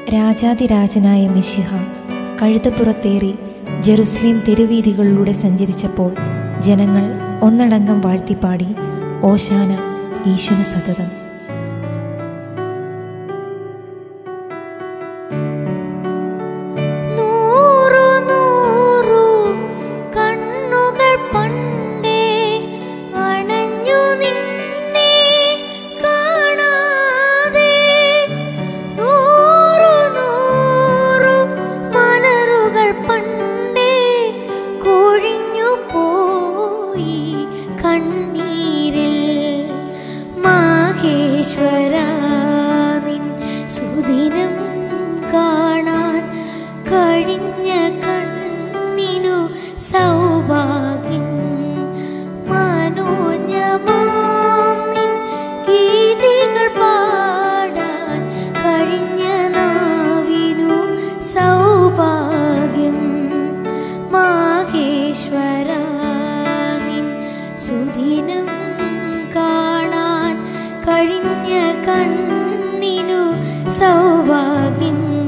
രാജാതിരാജനായ മിശിഹ കഴുതപ്പുറത്തേറി Jerusalem തെരുവീതികളിലൂടെ സഞ്ചരിച്ചപ്പോൾ ജനങ്ങൾ ഒന്നടങ്കം വാഴ്ത്തിപ്പാടി ഓശാന ഈശ്വന സതതം നൂറു നൂറു കണ്ണുകൾ പണ്ടേ അണഞ്ഞു നിന്നെ കാണാതെ നൂറു നൂറു മലരുകൾ പണ്ടേ കൊഴിഞ്ഞു പോയി കണ്ണീരിൽ മാഹേശ്വര നിൻ സുദിനം കാണാൻ കഴിഞ്ഞ കണ്ണിനു സൗഭാഗ്യം മനോജ്ഞമാം നിൻ ഗീതികൾ പാടാൻ കഴിഞ്ഞ നാവിനു സൗഭാഗ്യം മാഹേശ്വര നിൻ സുദിനം കാണാൻ കഴിഞ്ഞ കണ്ണിനു സൗഭാഗ്യം